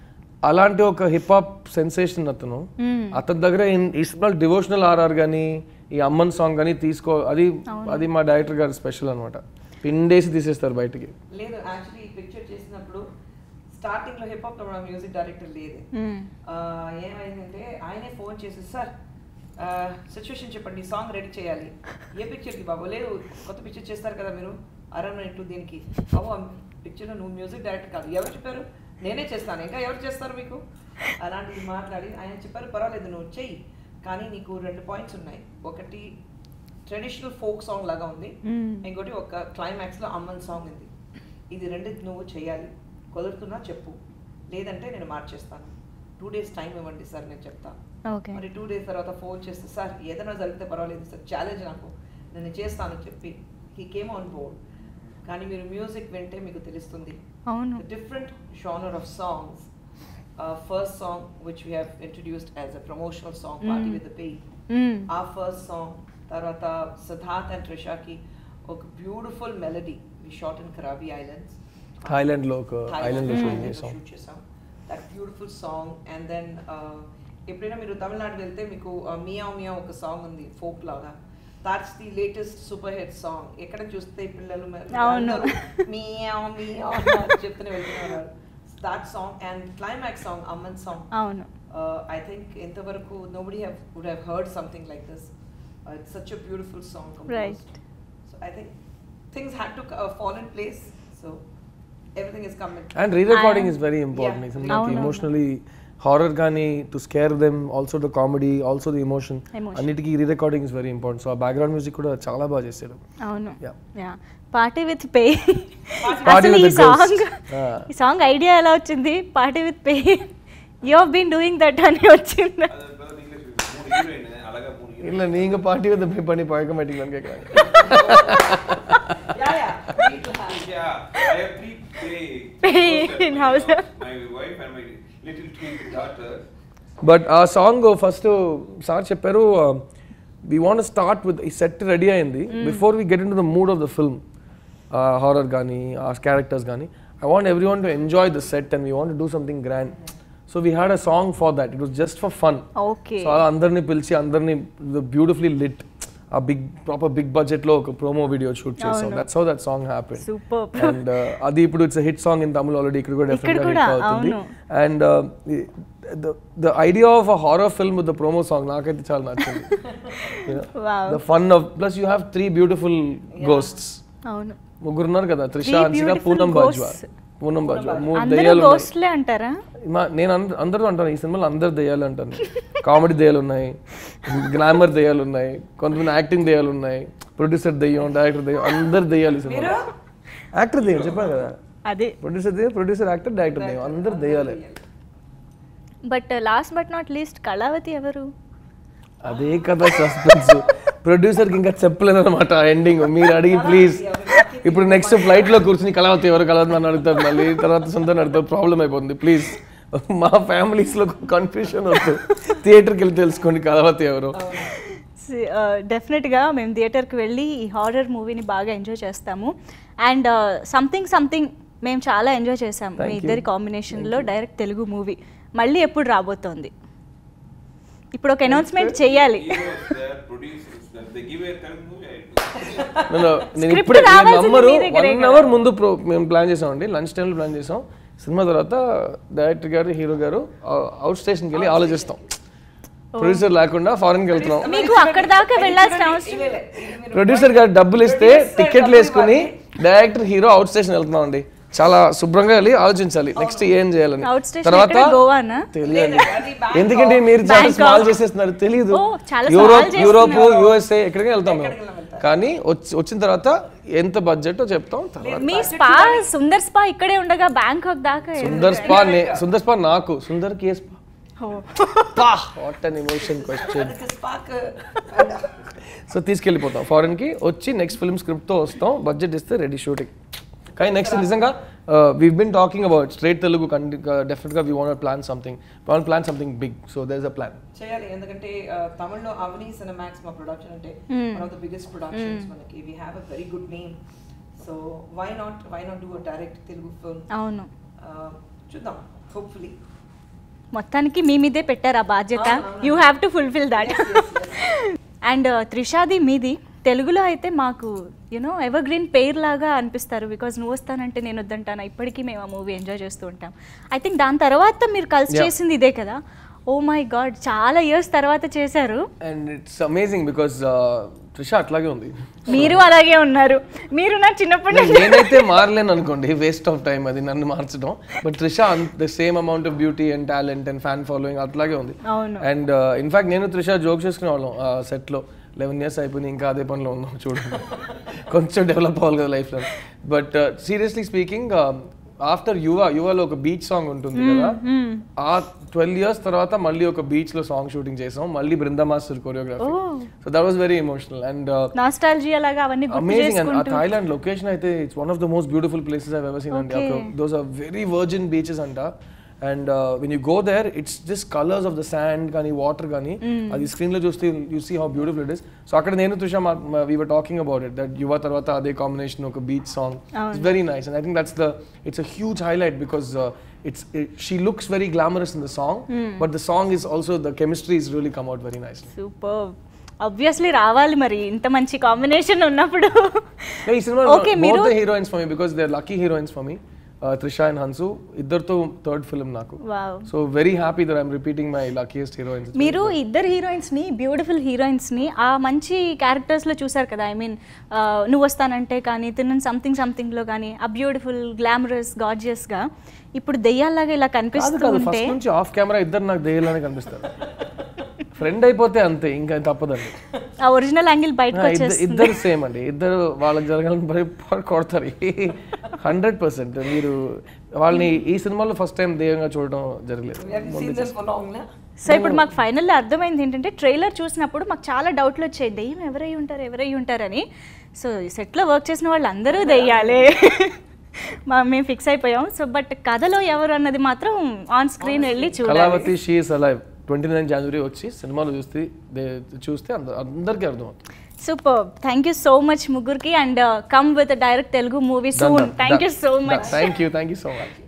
అలాంటి ఒక హిప్ హాప్ సెన్సేషన్ అతను అతని దగ్గర ఇన్- ఈ సినిమా డివోషనల్ ఆర్ఆర్ కానీ ఈ అమ్మన్ సాంగ్ కానీ తీసుకో అది అది మా డైరెక్టర్ గారు స్పెషల్ అనమాట పిండేసి తీసేస్తారు బయటికి లేదు యాక్చువల్లీ ఈ పిక్చర్ చేసినప్పుడు స్టార్టింగ్ లో హిప్ హాప్ లో మ్యూజిక్ డైరెక్టర్ లేదు మ్మ్. ఆ, ఏమైందంటే ఆయనే ఫోన్ చేసి సార్ సిచ్యువేషన్ చెప్పండి సాంగ్ రెడీ చేయాలి ఏ పిక్చర్కి బాబు లేదు కొత్త పిక్చర్ చేస్తారు కదా మీరు అరవై ఇంటూ దీనికి బాబు ఆ పిక్చర్లో నువ్వు మ్యూజిక్ డైరెక్టర్ కాదు ఎవరు చెప్పారు నేనే చేస్తాను ఇంకా ఎవరు చేస్తారు మీకు అలాంటిది మాట్లాడి ఆయన చెప్పారు పర్వాలేదు నువ్వు చెయ్యి కానీ నీకు రెండు పాయింట్స్ ఉన్నాయి ఒకటి ట్రెడిషనల్ ఫోక్ సాంగ్ లాగా ఉంది మ్మ్. ఇంకోటి ఒక క్లైమాక్స్లో అమ్మన్ సాంగ్ ఉంది ఇది రెండు నువ్వు చేయాలి కుదురుతున్నా చెప్పు లేదంటే నేను మార్చేస్తాను టూ డేస్ టైం ఇవ్వండి సార్ నేను చెప్తాను ఓకే మరి టూ డేస్ తర్వాత ఫోన్ చేస్తే సార్ ఏదైనా జరిగితే పర్వాలేదు సార్ ఛాలెంజ్ నాకు నేను చేస్తాను చెప్పి హీ కేమ్ ఆన్ బోర్డ్ కానీ మీరు మ్యూజిక్ వింటే మీకు తెలుస్తుంది అవును different genre of songs uh, first song which we have introduced as a promotional song party Mm. with the Pay మ్మ్. ఆ ఫస్ట్ సాంగ్ తర్వాత సిద్ధార్థ్ అండ్ ట్రిషాకి ఒక beautiful melody we shot in Krabi islands Thailand లో ఒక island లో shoot చేసాం shoot చేసాం that beautiful song and then ఎప్పుడైనా మీరు తమిళనాడు వెళ్తే మీకు మియా మియా ఒక సాంగ్ ఉంది ఫోక్ లాగా that's the latest super hit song ఎక్కడ చూస్తే పిల్లలు మరి అవును. అందరూ మియా మియా చెప్తూనే వెళ్తున్నారు that song and climax song Amman song అవును ఐ థింక్ ఇంతవరకు nobody have would have heard something like this it's such a beautiful song Right. So I think things had to fall in place so everything is coming and re recording is very important ఈ Yeah. సినిమాకి అవును. Emotionally horror కానీ to scare them also the comedy also the emotion Emotion. అన్నిటికీ re recording is very important so ఆ background music కూడా చాలా బాగా చేశాడు అవును Yeah. Yeah party with Pey Party అసలు with ఈ the ghost. Song Ah. ఈ సాంగ్ ఐడియా ఎలా వచ్చింది party with Pey you have been doing that అని వచ్చింది మూడు హీరోయిన్ అలాగా మూడు హీరోయిన్ இல்லை நீங்க பாட்டி வந்து pay பண்ணி பழக்க மாட்டீங்களான்னு கேட்குறாங்க yeah yeah need to have Yeah, I have three play. Play in house. My wife and my little twin daughter. But ఆ సాంగ్ ఫస్ట్ సార్ చెప్పారు వి వాంట్ స్టార్ట్ విత్ ఈ సెట్ రెడీ అయింది before we get into the mood of the film horror కానీ ఆ characters కానీ I want everyone to enjoy the set and we want do something grand so we had a song for that it was just for fun okay so అలా అందరినీ పిలిచి అందరినీ beautifully lit ఆ big proper big budget లో ఒక promo video shoot చేసాం అవును. That's how that song happen super and అది ఇప్పుడు it's hit song in Tamil already ఇక్కడ కూడా ఇక్కడ డెఫినెట్గా కూడా, హిట్ అవుతుంది అవును. And the idea of a horror film with the promo song నాకైతే చాలా నచ్చింది Wow. The fun of plus you have three beautiful ghosts అవును ముగ్గురు ఉన్నారు కదా Trisha Three అంశిక beautiful Poonam Bajwa ghosts. Poonam Bajwa మూడు అందరూ దయ్యాలు ఉన్నాయి గోస్ట్లే అంటారా మా నేను అంద- అందరూ అంటాను ఈ సినిమాలో అందరు దయ్యాలు అంటాను కామెడీ దయ్యాలు ఉన్నాయి గ్లామర్ దయ్యాలు ఉన్నాయి కొంతమంది యాక్టింగ్ దయ్యాలు ఉన్నాయి ప్రొడ్యూసర్ దయ్యం డైరెక్టర్ దయ్యం అందరు దయ్యాలు ఈ సినిమాలో యాక్టర్ దయ్యం చెప్పాను కదా అదే ప్రొడ్యూసర్ దయ్యం ప్రొడ్యూసర్ యాక్టర్ డైరెక్టర్ దయ్యం అందరు దయ్యాలే but last but not least Kalavathi ఎవరు అదే కదా సస్పెన్స్ ప్రొడ్యూసర్కి ఇంకా చెప్పలేదు అనమాట ఎండింగ్ మీరు అడిగి ప్లీజ్ ఇప్పుడు నెక్స్ట్ ఫ్లైట్ లో కూర్చుని కళావతి ఎవరు కళావతి అని అడుగుతారు మళ్ళీ తర్వాత సొంతం అడుగుతారు ప్రాబ్లం అయిపోతుంది ప్లీజ్ మా ఫ్యామిలీస్ లో కన్ఫ్యూషన్ వద్దు థియేటర్కి వెళ్ళి తెలుసుకోండి కళావతి ఎవరు డెఫినెట్గా మేము థియేటర్కి వెళ్ళి ఈ హారర్ మూవీని బాగా ఎంజాయ్ చేస్తాము అండ్ సంథింగ్ సంథింగ్ మేము చాలా ఎంజాయ్ చేసాము మీ Thank you. ఇద్దరి కాంబినేషన్లో డైరెక్ట్ తెలుగు మూవీ మళ్ళీ ఎప్పుడు రాబోతోంది ఇప్పుడు ఒక అనౌన్స్మెంట్ చేయాలి Heroes there, producers there. They give a Telugu movie, I do. No, no, నేను Script ఇప్పుడే నేను రావాల్సింది నమ్మరు మీ దగ్గరే వన్ అవర్ ముందు ప్రో మేము ప్లాన్ చేసామండి లంచ్ టైంలో ప్లాన్ చేసాం సినిమా తర్వాత director garu hero garu out స్టేషన్కి వెళ్ళి ఆలోచిస్తాం ప్రొడ్యూసర్ లేకుండా ఫారెన్కి వెళ్తున్నాం మీకు అక్కడ దాకా వెళ్ళాల్సిన అవసరం ప్రొడ్యూసర్ గారు డబ్బులు ఇస్తే టికెట్లు వేసుకుని డైరెక్టర్ హీరో అవుట్ స్టేషన్ వెళ్తున్నాం అండి చాలా శుభ్రంగా వెళ్ళి ఆలోచించాలి నెక్స్ట్ ఏం చేయాలని Out station తర్వాత ఎక్కడ? గోవానా? తెలియదు ఎందుకంటే మీరు చాలా Bangkok. స్మాల్ చేసేస్తున్నారు తెలియదు ఓ, చాలా యూరోప్ small యూరోప్ చేస్తున్నారు. యుఎస్ఏ ఎక్కడికి వెళ్తాం మేము కానీ వచ్చి- వచ్చిన తర్వాత ఎంత బడ్జెట్ చెప్తాం తర్వాత మీ స్పా సుందర్ స్పా ఇక్కడే ఉండగా బ్యాంకాక్ దాకా సుందర్ స్పా నే- సుందర్ స్పా నాకు సుందర్ కి ఏ స్పా పా what an emotion question spark so తీసుకెళ్ళిపోతాం ఫారెన్ కి వచ్చి నెక్స్ట్ ఫిల్మ్ స్క్రిప్ట్ తో వస్తాం బడ్జెట్ ఇస్తే రెడీ షూటింగ్ కానీ నెక్స్ట్ నిజంగా we been talking about straight Telugu definite గా we want plan something want plan something big so there is a plan చేయాలి ఎందుకంటే ఆ, తమిళ్లో అవని సినిమాక్స్ మా ప్రొడక్షన్ అంటే one of the biggest productions మనకి we have a very good name so why not why not do a direct Telugu film అవును చూద్దాం hopefully మొత్తానికి మీ మీదే పెట్టారు ఆ బాధ్యత you have to fulfil that and త్రిషాది మీది తెలుగులో అయితే మాకు యూనో ఎవర్ గ్రీన్ పేర్ లాగా అనిపిస్తారు బికాజ్ నువ్వు వస్తానంటే నేను వద్దంటాను ఇప్పటికీ మేము ఆ మూవీ ఎంజాయ్ చేస్తూ ఉంటాం ఐ థింక్ దాని తర్వాత మీరు కలిసి Yeah. చేసింది ఇదే కదా ఓ మై గాడ్ చాలా ఇయర్స్ తర్వాత చేశారు and it's amazing because Trisha అట్లాగే ఉంది మీరు అలాగే ఉన్నారు మీరు నా చిన్నప్పటి నేను- నుంచి నేనైతే మారలేను అనుకోండి వేస్ట్ ఆఫ్ టైం అది నన్ను మార్చడం but Trisha the same amount of beauty and talent and fan following అట్లాగే ఉంది అవును. అండ్ ఇన్ఫాక్ట్ నేను త్రిష జోక్ చేసుకునే వాళ్ళం సెట్ లో లెవెన్ ఇయర్స్ అయిపోయింది ఇంకా అదే పనిలో ఉన్నాం చూడండి కొంచెం డెవలప్ అవ్వాలి కదా లైఫ్ లో బట్ సీరియస్లీ స్పీకింగ్ ఆఫ్టర్ యువ యువలో ఒక బీచ్ సాంగ్ ఉంటుంది కదా ఆ ట్వెల్వ్ ఇయర్స్ తర్వాత మళ్ళీ ఒక బీచ్ లో సాంగ్ షూటింగ్ చేసాం మళ్ళీ Brinda master choreography so that was very emotional and nostalgia అలాగా అవన్నీ గుర్తు అమేజింగ్ అండ్ ఆ చేసుకుంటూ థాయిలాండ్ లొకేషన్ అయితే it's one of the most beautiful places I ever seen అండి Okay. Those are very virgin beaches అంట and when you go there it's just colours of the sand కానీ water కానీ అది screen లో చూస్తే you see how beautiful it is so అక్కడ నేను తుషా we were talking about it that యువ తర్వాత అదే కాంబినేషన్ ఒక beach song it's very nice and I think that's the it's a huge highlight because it's she looks very glamorous in the song but the song is also the chemistry is really come out very nice super obviously రావాలి మరి ఇంత మంచి కాంబినేషన్ ఉన్నప్పుడు ఈ సినిమా Okay, both మీరు- the heroines for me because they lucky heroines for me Trisha and Hansu ఇద్దరితో థర్డ్ ఫిల్మ్ నాకు wow so very happy that I'm repeating my luckiest heroines మీరు ఇద్దరు హీరోయిన్స్ని బ్యూటిఫుల్ హీరోయిన్స్ని ఆ మంచి క్యారెక్టర్స్లో చూసారు కదా ఐ మీన్ నువ్వు వస్తానంటే కానీ తిన్న సంథింగ్ సంథింగ్లో కానీ ఆ బ్యూటిఫుల్ గ్లామరస్ గార్జియస్గా ఇప్పుడు దెయ్యాల్లాగా ఇలా కాదు కనిపిస్తూ కాదు ఉంటే ఫస్ట్ నుంచి ఆఫ్ కెమెరా ఇద్దరు నాకు దెయ్యాలని కనిపిస్తారు ఫ్రెండ్ అయిపోతే అంతే ఇంకా తప్పదండి ఆ ఒరిజినల్ యాంగిల్ బయటకు ఆ, ఇద్ద- వచ్చేస్తుంది ఇద్దరు సేమ్ అండి ఇద్దరు వాళ్ళకి జరగాలని పడి పడి కొడతారు హండ్రెడ్ పర్సెంట్ మీరు వాళ్ళని ఈ సినిమాలో ఫస్ట్ టైం దెయ్యంగా చూడడం జరగలేదు సీన్ దెమ్ ఫర్ లాంగ్ నా సో ఇప్పుడు మాకు ఫైనల్లో అర్థమైంది ఏంటంటే ట్రైలర్ చూసినప్పుడు మాకు చాలా డౌట్లు వచ్చాయి దెయ్యం ఎవరై ఉంటారు ఎవరై ఉంటారని సో సెట్లో వర్క్ చేసిన వాళ్ళు అందరూ దెయ్యాలే మా మేము ఫిక్స్ అయిపోయాం సో బట్ కథలో ఎవరు అన్నది మాత్రం ఆన్ స్క్రీన్ వెళ్ళి చూడాలి Kalavathi she's alive twenty nine జనవరి వచ్చి సినిమాలో చూస్తే దే- చూస్తే అంద- అందరికీ అర్థమవుతుంది super thank you so much ముగ్గురికి and come with direct Telugu movie soon thank you so much thank you thank you so much